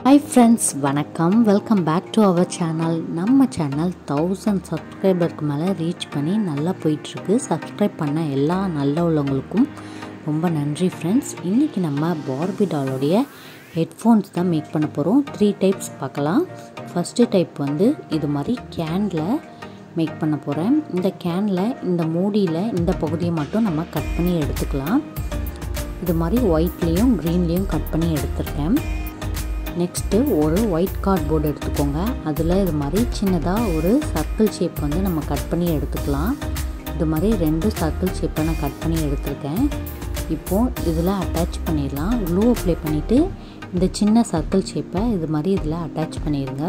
hi friends வணக்கம் welcome back to our channel நம்ம channel thousand சப்ஸ்கிரைபருக்கு மேலே ரீச் பண்ணி நல்லா போயிட்டுருக்கு சப்ஸ்கிரைப் பண்ண எல்லா நல்ல உள்ளவங்களுக்கும் ரொம்ப நன்றி ஃப்ரெண்ட்ஸ் இன்றைக்கி நம்ம பார்பி டாலோடைய ஹெட்ஃபோன்ஸ் தான் மேக் பண்ண போகிறோம் த்ரீ டைப்ஸ் பார்க்கலாம் ஃபஸ்ட்டு டைப் வந்து இது மாதிரி கேனில் மேக் பண்ண போகிறேன் இந்த கேனில் இந்த மூடியில் இந்த பகுதியை மட்டும் நம்ம கட் பண்ணி எடுத்துக்கலாம் இது மாதிரி ஒயிட்லேயும் க்ரீன்லேயும் கட் பண்ணி எடுத்திருக்கேன் நெக்ஸ்ட்டு ஒரு ஒயிட் கார்ட்போர்டு எடுத்துக்கோங்க அதில் இது மாதிரி சின்னதாக ஒரு சர்க்கிள் ஷேப் வந்து நம்ம கட் பண்ணி எடுத்துக்கலாம் இது மாதிரி ரெண்டு சர்க்கிள் ஷேப்பை நான் கட் பண்ணி எடுத்திருக்கேன் இப்போது இதில் அட்டாச் பண்ணிடலாம் க்ளூ அப்ளை பண்ணிவிட்டு இந்த சின்ன சர்க்கிள் ஷேப்பை இது மாதிரி இதில் அட்டாச் பண்ணிடுங்க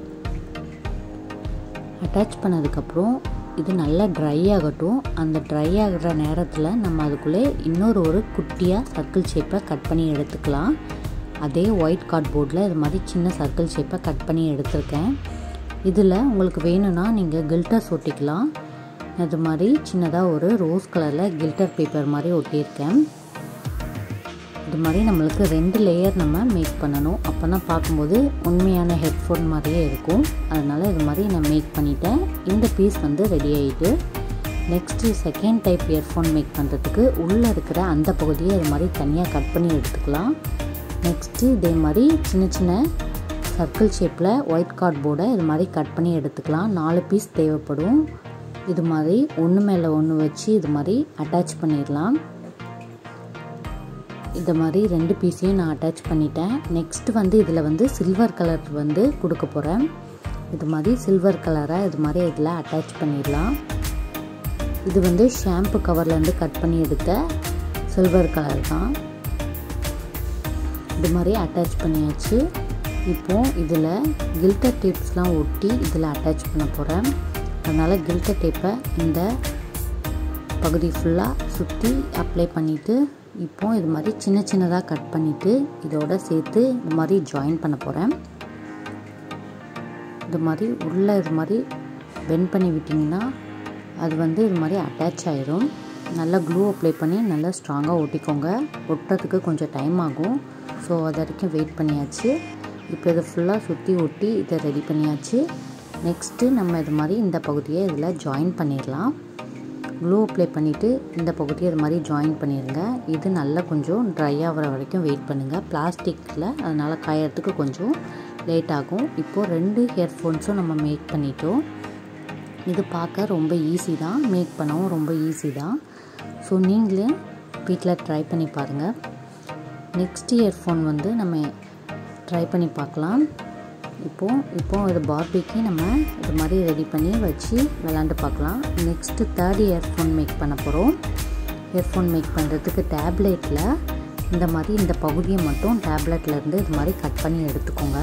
அட்டாச் பண்ணதுக்கப்புறம் இது நல்லா ட்ரை ஆகட்டும் அந்த ட்ரை ஆகிற நேரத்தில் நம்ம அதுக்குள்ளே இன்னொரு ஒரு குட்டியாக சர்க்கிள் ஷேப்பை கட் பண்ணி எடுத்துக்கலாம் அதே ஒயிட் கார்ட்போர்டில் இது மாதிரி சின்ன சர்க்கிள் ஷேப்பை கட் பண்ணி எடுத்திருக்கேன் இதில் உங்களுக்கு வேணும்னா நீங்கள் கில்டர்ஸ் ஒட்டிக்கலாம் அது மாதிரி சின்னதாக ஒரு ரோஸ் கலரில் கில்டர் பேப்பர் மாதிரி ஒட்டியிருக்கேன் இது மாதிரி நம்மளுக்கு ரெண்டு லேயர் நம்ம மேக் பண்ணணும் அப்போ தான் பார்க்கும்போது உண்மையான ஹெட்ஃபோன் மாதிரியே இருக்கும் அதனால் இது மாதிரி நான் மேக் பண்ணிட்டேன் இந்த பீஸ் வந்து ரெடி ஆகிட்டு next second type earphone make பண்ணுறதுக்கு உள்ளே இருக்கிற அந்த பகுதியை இது மாதிரி தனியாக கட் பண்ணி எடுத்துக்கலாம் நெக்ஸ்ட்டு இதே மாதிரி சின்ன சின்ன சர்க்கிள் ஷேப்பில் ஒயிட் கார்ட்போர்டை இது மாதிரி கட் பண்ணி எடுத்துக்கலாம் நாலு பீஸ் தேவைப்படும் இது மாதிரி ஒன்று மேலே ஒன்று வச்சு இது மாதிரி அட்டாச் பண்ணிடலாம் இந்த மாதிரி ரெண்டு பீஸையும் நான் அட்டாச் பண்ணிட்டேன் நெக்ஸ்ட்டு வந்து இதில் வந்து சில்வர் கலர் வந்து கொடுக்க போகிறேன் இது மாதிரி சில்வர் கலரை இது மாதிரி இதில் அட்டாச் பண்ணிடலாம் இது வந்து ஷாம்பு கவர்லேருந்து கட் பண்ணி எடுத்த சில்வர் கலர் தான் இது மாதிரி அட்டாச் பண்ணியாச்சு இப்போது இதில் கில்டர் டேப்ஸ்லாம் ஒட்டி இதில் அட்டாச் பண்ண போகிறேன் அதனால் கில்டர் டேப்பை இந்த பகுதி ஃபுல்லாக சுற்றி அப்ளை பண்ணிவிட்டு இப்போது இது மாதிரி சின்ன சின்னதாக கட் பண்ணிவிட்டு இதோட சேர்த்து இது மாதிரி ஜாயின் பண்ண போகிறேன் இது மாதிரி உள்ளே இது மாதிரி பெண்ட் பண்ணி விட்டிங்கன்னா அது வந்து இது மாதிரி அட்டாச் ஆயிரும் நல்லா க்ளூ அப்ளை பண்ணி நல்லா ஸ்ட்ராங்காக ஒட்டிக்கோங்க ஒட்டுறதுக்கு கொஞ்சம் டைம் ஆகும் ஸோ அது வரைக்கும் வெயிட் பண்ணியாச்சு இப்போ இதை ஃபுல்லாக சுற்றி ஒட்டி இதை ரெடி பண்ணியாச்சு நெக்ஸ்ட்டு நம்ம இது மாதிரி இந்த பகுதியை இதில் ஜாயின் பண்ணிடலாம் க்ளூ அப்ளை பண்ணிவிட்டு இந்த பகுதியை இது மாதிரி ஜாயின் பண்ணிடுங்க இது நல்லா கொஞ்சம் ட்ரை ஆகிற வரைக்கும் வெயிட் பண்ணுங்கள் பிளாஸ்டிக்கில் அதனால் காயறதுக்கு கொஞ்சம் லேட் ஆகும் இப்போது ரெண்டு ஹெட்ஃபோன்ஸும் நம்ம மேக் பண்ணிட்டோம் இது பார்க்க ரொம்ப ஈஸி தான் மேக் பண்ணவும் ரொம்ப ஈஸி தான் ஸோ நீங்களே வீட்டில் ட்ரை பண்ணி பாருங்கள் நெக்ஸ்ட் இயர்ஃபோன் வந்து நம்ம ட்ரை பண்ணி பார்க்கலாம் இப்போது இப்போது இது பார்பிக்கு நம்ம இது மாதிரி ரெடி பண்ணி வச்சு விளாண்டு பார்க்கலாம் நெக்ஸ்ட்டு தேர்ட் இயர்ஃபோன் மேக் பண்ண போகிறோம் இயர்ஃபோன் மேக் பண்ணுறதுக்கு டேப்லெட்டில் இந்த மாதிரி இந்த பகுதியை மட்டும் டேப்லெட்லேருந்து இது மாதிரி கட் பண்ணி எடுத்துக்கோங்க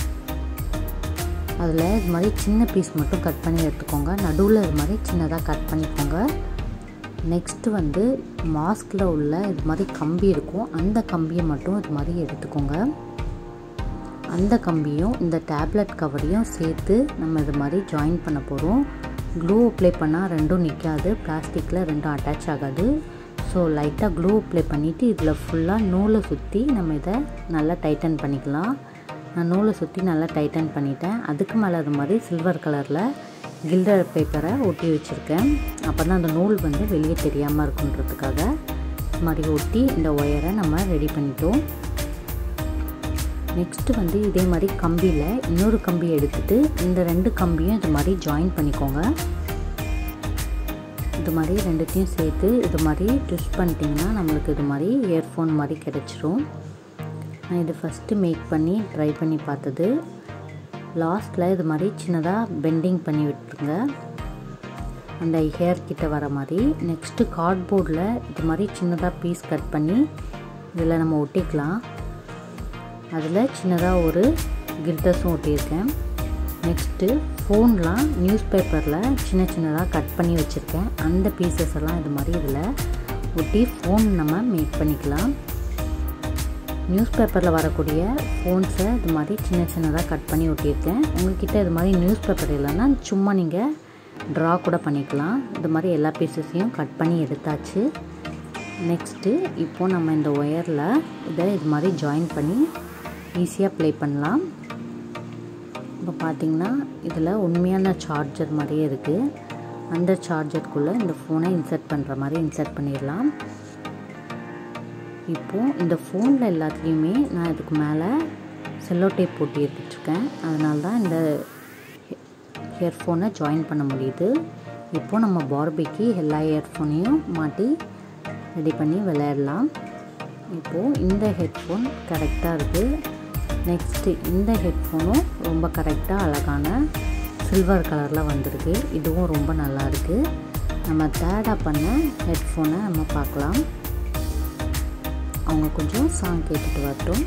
அதில் இது மாதிரி சின்ன பீஸ் மட்டும் கட் பண்ணி எடுத்துக்கோங்க நடுவில் இது மாதிரி சின்னதாக கட் பண்ணிக்கோங்க நெக்ஸ்ட்டு வந்து மாஸ்கில் உள்ள இது மாதிரி கம்பி இருக்கும் அந்த கம்பியை மட்டும் இது மாதிரி எடுத்துக்கோங்க அந்த கம்பியும் இந்த டேப்லெட் கவரையும் சேர்த்து நம்ம இது மாதிரி ஜாயின் பண்ண போகிறோம் க்ளூ அப்ளை பண்ணால் ரெண்டும் நிற்காது பிளாஸ்டிக்கில் ரெண்டும் அட்டாச் ஆகாது ஸோ லைட்டாக க்ளூ அப்ளை பண்ணிவிட்டு இதில் ஃபுல்லாக நூலை சுற்றி நம்ம இதை நல்லா டைட்டன் பண்ணிக்கலாம் நான் நூலை சுற்றி நல்லா டைட்டன் பண்ணிட்டேன் அதுக்கு மேலே அது மாதிரி சில்வர் கலரில் கில்டர் பேப்பரை ஒட்டி வச்சுருக்கேன் அப்போ தான் அந்த நூல் வந்து வெளியே தெரியாமல் இருக்குன்றதுக்காக இது மாதிரி ஒட்டி இந்த ஒயரை நம்ம ரெடி பண்ணிட்டோம் நெக்ஸ்ட்டு வந்து இதே மாதிரி கம்பியில் இன்னொரு கம்பி எடுத்துகிட்டு இந்த ரெண்டு கம்பியும் இது மாதிரி ஜாயின் பண்ணிக்கோங்க இது மாதிரி ரெண்டுத்தையும் சேர்த்து இது மாதிரி ட்விஸ்ட் பண்ணிட்டிங்கன்னா நம்மளுக்கு இது மாதிரி இயர்ஃபோன் மாதிரி கிடச்சிரும் நான் இது ஃபஸ்ட்டு மேக் பண்ணி ட்ரை பண்ணி பார்த்தது லாஸ்ட்டில் இது மாதிரி சின்னதாக பெண்டிங் பண்ணி விட்டுருங்க அந்த ஹேர் கிட்ட வர மாதிரி நெக்ஸ்ட்டு கார்ட்போர்டில் இது மாதிரி சின்னதாக பீஸ் கட் பண்ணி இதில் நம்ம ஒட்டிக்கலாம் அதில் சின்னதாக ஒரு கில்டர்ஸும் ஒட்டியிருக்கேன் நெக்ஸ்ட்டு ஃபோன்லாம் நியூஸ் பேப்பரில் சின்ன சின்னதாக கட் பண்ணி வச்சுருக்கேன் அந்த பீசஸ் எல்லாம் இது மாதிரி இதில் ஒட்டி ஃபோன் நம்ம மேக் பண்ணிக்கலாம் நியூஸ் பேப்பரில் வரக்கூடிய ஃபோன்ஸை இது மாதிரி சின்ன சின்னதாக கட் பண்ணி ஒட்டியிருக்கேன் உங்கள்கிட்ட இது மாதிரி நியூஸ் பேப்பர் இல்லைன்னா சும்மா நீங்கள் ட்ரா கூட பண்ணிக்கலாம் இது மாதிரி எல்லா பீசஸையும் கட் பண்ணி எடுத்தாச்சு நெக்ஸ்ட்டு இப்போது நம்ம இந்த ஒயரில் இதை இது மாதிரி ஜாயின் பண்ணி ஈஸியாக ப்ளே பண்ணலாம் இப்போ பார்த்திங்கன்னா இதில் உண்மையான சார்ஜர் மாதிரியே இருக்குது அந்த சார்ஜருக்குள்ளே இந்த ஃபோனை இன்சர்ட் பண்ணுற மாதிரி இன்சர்ட் பண்ணிடலாம் இப்போது இந்த ஃபோனில் எல்லாத்துலேயுமே நான் இதுக்கு மேலே செல்லோ டேப் போட்டி எடுத்துட்ருக்கேன் அதனால தான் இந்த இயர்ஃபோனை ஜாயின் பண்ண முடியுது இப்போது நம்ம பார்பிக்கு எல்லா இயர்ஃபோனையும் மாட்டி ரெடி பண்ணி விளையாடலாம் இப்போது இந்த ஹெட்ஃபோன் கரெக்டாக இருக்குது நெக்ஸ்ட்டு இந்த ஹெட்ஃபோனும் ரொம்ப கரெக்டாக அழகான சில்வர் கலரில் வந்திருக்கு இதுவும் ரொம்ப நல்லா இருக்குது நம்ம தேர்டாக பண்ண ஹெட்ஃபோனை நம்ம பார்க்கலாம் அவங்க கொஞ்சம் சாங் கேட்டுட்டு வரட்டும்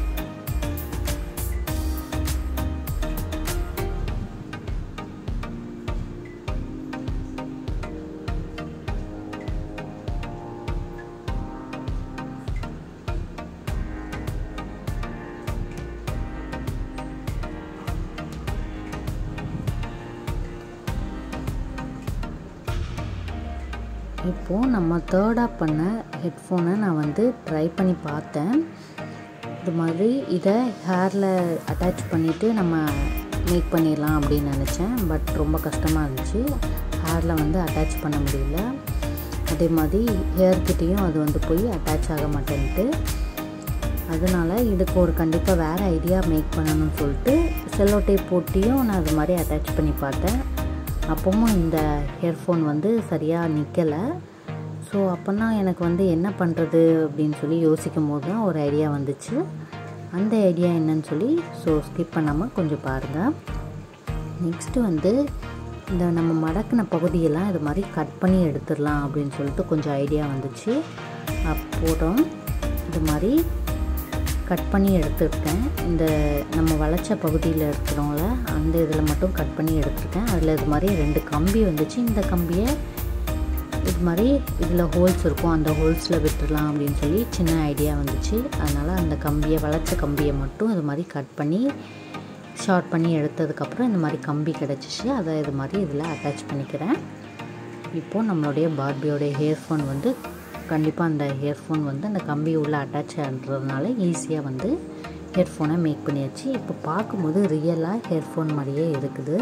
இப்போது நம்ம தேர்டாக பண்ண ஹெட்ஃபோனை நான் வந்து ட்ரை பண்ணி பார்த்தேன் இது மாதிரி இதை ஹேரில் அட்டாச் பண்ணிவிட்டு நம்ம மேக் பண்ணிடலாம் அப்படின்னு நினச்சேன் பட் ரொம்ப கஷ்டமாக இருந்துச்சு ஹேரில் வந்து அட்டாச் பண்ண முடியல அதே மாதிரி ஹேர்கிட்டையும் அது வந்து போய் அட்டாச் ஆக மாட்டேன்ட்டு அதனால் இதுக்கு ஒரு கண்டிப்பாக வேறு ஐடியா மேக் பண்ணணும்னு சொல்லிட்டு செல்லோ டேப் போட்டியும் நான் அது மாதிரி அட்டாச் பண்ணி பார்த்தேன் அப்பவும் இந்த ஹெட்ஃபோன் வந்து சரியாக நிற்கலை ஸோ அப்போனா எனக்கு வந்து என்ன பண்ணுறது அப்படின்னு சொல்லி யோசிக்கும் போது தான் ஒரு ஐடியா வந்துச்சு அந்த ஐடியா என்னன்னு சொல்லி ஸோ ஸ்கிப் பண்ணாமல் கொஞ்சம் பாருங்கள் நெக்ஸ்ட்டு வந்து இந்த நம்ம மடக்கின பகுதியெல்லாம் இது மாதிரி கட் பண்ணி எடுத்துடலாம் அப்படின்னு சொல்லிட்டு கொஞ்சம் ஐடியா வந்துச்சு அப்புறம் இது மாதிரி கட் பண்ணி எடுத்துருக்கேன் இந்த நம்ம வளைச்ச பகுதியில் இருக்கிறோம்ல அந்த இதில் மட்டும் கட் பண்ணி எடுத்துருக்கேன் அதில் இது மாதிரி ரெண்டு கம்பி வந்துச்சு இந்த கம்பியை இது மாதிரி இதில் ஹோல்ஸ் இருக்கும் அந்த ஹோல்ஸில் விட்டுடலாம் அப்படின்னு சொல்லி சின்ன ஐடியா வந்துச்சு அதனால் அந்த கம்பியை வளைச்ச கம்பியை மட்டும் இது மாதிரி கட் பண்ணி ஷார்ட் பண்ணி எடுத்ததுக்கப்புறம் இந்த மாதிரி கம்பி கிடச்சிச்சு அதை இது மாதிரி இதில் அட்டாச் பண்ணிக்கிறேன் இப்போது நம்மளுடைய பார்பியோடைய ஹேர்ஃபோன் வந்து கண்டிப்பாக அந்த ஹேர்ஃபோன் வந்து அந்த கம்பி உள்ள அட்டாச் ஆகிறதுனால ஈஸியாக வந்து ஹெட்ஃபோனை மேக் பண்ணியாச்சு இப்போ பார்க்கும்போது ரியலாக ஹெட்ஃபோன் மாதிரியே இருக்குது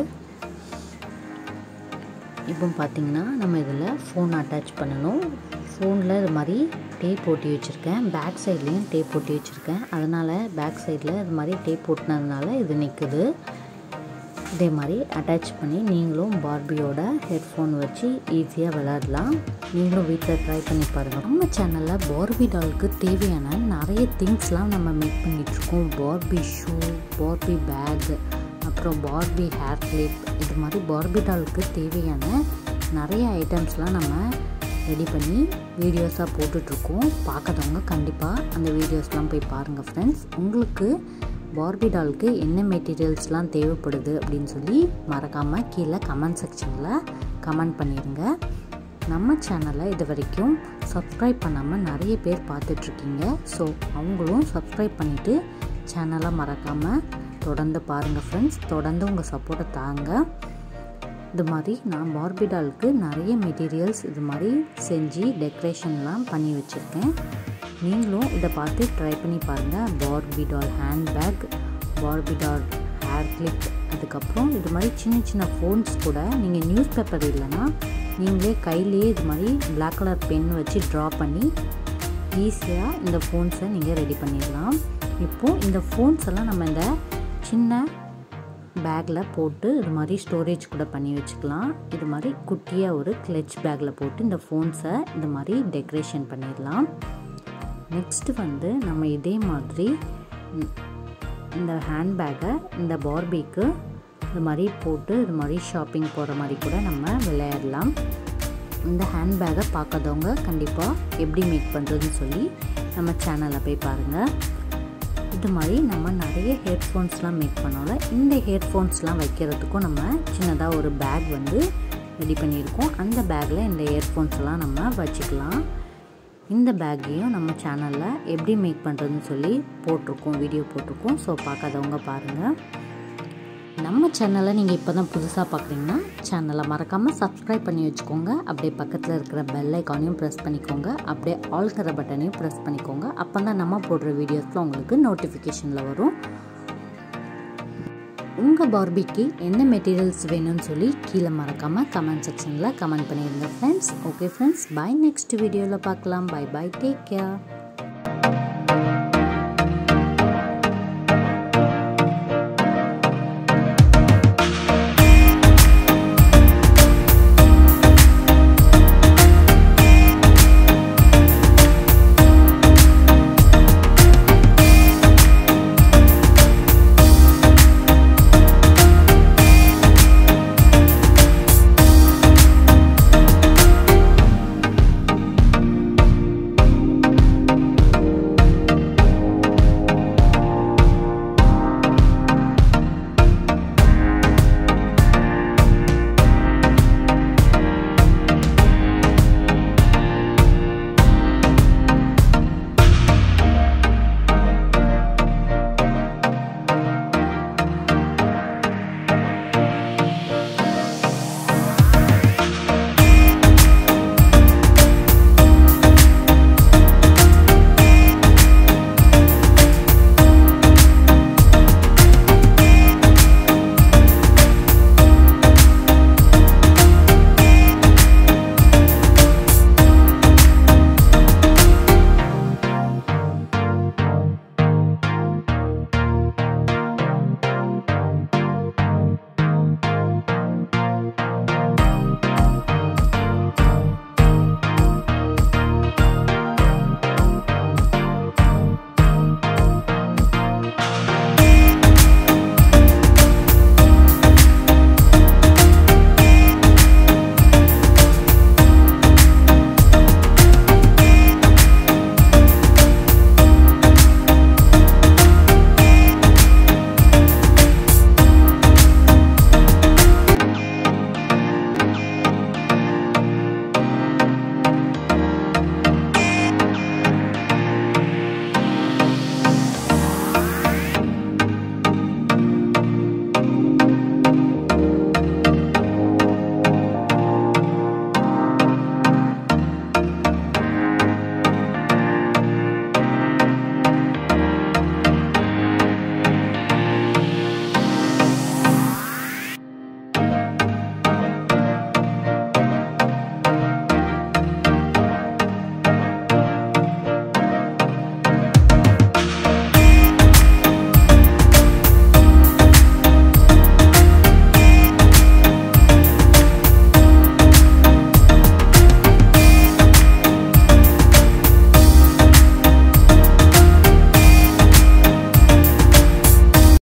இப்போ பார்த்திங்கன்னா நம்ம இதில் ஃபோன் அட்டாச் பண்ணணும் ஃபோனில் இது மாதிரி டேப் ஒட்டி வச்சுருக்கேன் பேக் சைட்லேயும் டேப் ஒட்டி வச்சுருக்கேன் அதனால் பேக் சைடில் இது மாதிரி டேப் ஒட்டினதுனால இது நிற்குது இதே மாதிரி அட்டாச் பண்ணி நீங்களும் பார்பியோட ஹெட்ஃபோன் வச்சு ஈஸியாக விளாடலாம் நீங்களும் வீட்டில் ட்ரை பண்ணி பாருங்கள் நம்ம சேனலில் பார்பி டாலுக்கு தேவையான நிறைய திங்ஸ்லாம் நம்ம மேக் பண்ணிகிட்ருக்கோம் பார்பி ஷூ பார்பி பேக் அப்புறம் பார்பி ஹேர் கிளிப் இது மாதிரி பார்பி டாலுக்கு தேவையான நிறைய ஐட்டம்ஸ்லாம் நம்ம ரெடி பண்ணி வீடியோஸாக போட்டுட்ருக்கோம் பார்க்காதவங்க கண்டிப்பாக அந்த வீடியோஸ்லாம் போய் பாருங்கள் ஃப்ரெண்ட்ஸ் உங்களுக்கு பார்பி டாலுக்கு என்ன மெட்டீரியல்ஸ்லாம் தேவைப்படுது அப்படின்னு சொல்லி மறக்காமல் கீழே கமெண்ட் செக்ஷனில் கமெண்ட் பண்ணிடுங்க நம்ம சேனலை இது வரைக்கும் சப்ஸ்கிரைப் பண்ணாமல் நிறைய பேர் பார்த்துட்ருக்கீங்க ஸோ அவங்களும் சப்ஸ்கிரைப் பண்ணிவிட்டு சேனலை மறக்காமல் தொடர்ந்து பாருங்கள் ஃப்ரெண்ட்ஸ் தொடர்ந்து உங்கள் சப்போர்ட்டை தாங்க இது மாதிரி நான் பார்பி டாலுக்கு நிறைய மெட்டீரியல்ஸ் இது மாதிரி செஞ்சு டெக்கரேஷன்லாம் பண்ணி வச்சுருக்கேன் நீங்களும் இதை பார்த்து ட்ரை பண்ணி பாருங்கள் Barbie doll handbag Barbie doll hair clip அதுக்கப்புறம் இது மாதிரி சின்ன சின்ன ஃபோன்ஸ் கூட நீங்கள் நியூஸ் பேப்பர் இல்லைன்னா நீங்களே கையிலேயே இது மாதிரி பிளாக் கலர் பென் வச்சு ட்ரா பண்ணி ஈஸியாக இந்த ஃபோன்ஸை நீங்கள் ரெடி பண்ணிடலாம் இப்போது இந்த ஃபோன்ஸ் எல்லாம் நம்ம இந்த சின்ன பேக்கில் போட்டு இது மாதிரி ஸ்டோரேஜ் கூட பண்ணி வச்சுக்கலாம் இது மாதிரி குட்டியாக ஒரு கிளச் பேக்கில் போட்டு இந்த ஃபோன்ஸை இது மாதிரி டெக்கரேஷன் பண்ணிடலாம் நெக்ஸ்ட்டு வந்து நம்ம இதே மாதிரி இந்த ஹேண்ட்பேக்கை இந்த பார்பிக்கு இது மாதிரி போட்டு இது மாதிரி ஷாப்பிங் போகிற மாதிரி கூட நம்ம விளையாடலாம் இந்த ஹேண்ட்பேக்கை பார்க்காதவங்க கண்டிப்பாக எப்படி மேக் பண்ணுறதுன்னு சொல்லி நம்ம சேனலில் போய் பாருங்கள் இது மாதிரி நம்ம நிறைய ஹெட்ஃபோன்ஸ்லாம் மேக் பண்ணோம்ல இந்த ஹெட்ஃபோன்ஸ்லாம் வைக்கிறதுக்கும் நம்ம சின்னதாக ஒரு பேக் வந்து ரெடி பண்ணியிருக்கோம் அந்த பேக்கில் இந்த இயர்ஃபோன்ஸ்லாம் நம்ம வச்சுக்கலாம் இந்த பேக்கையும் நம்ம சேனலில் எப்படி மேக் பண்ணுறதுன்னு சொல்லி போட்டிருக்கோம் வீடியோ போட்டிருக்கோம் ஸோ பார்க்காதவங்க பாருங்கள் நம்ம சேனலை நீங்கள் இப்போ தான் புதுசாக பார்க்குறீங்கன்னா சேனலை மறக்காமல் சப்ஸ்கிரைப் பண்ணி வச்சுக்கோங்க அப்படியே பக்கத்தில் இருக்கிற பெல் ஐக்கானையும் ப்ரெஸ் பண்ணிக்கோங்க அப்படியே ஆல்கிற பட்டனையும் ப்ரெஸ் பண்ணிக்கோங்க அப்போ தான் நம்ம போடுற வீடியோஸில் உங்களுக்கு நோட்டிஃபிகேஷனில் வரும் உங்கள் பார்பிக்கு என்ன மெட்டீரியல்ஸ் வேணும்னு சொல்லி கீழே மறக்காமல் கமெண்ட் செக்ஷனில் கமெண்ட் பண்ணிடுங்க friends okay friends bye next வீடியோவில் பார்க்கலாம் பை பை டேக் கேர்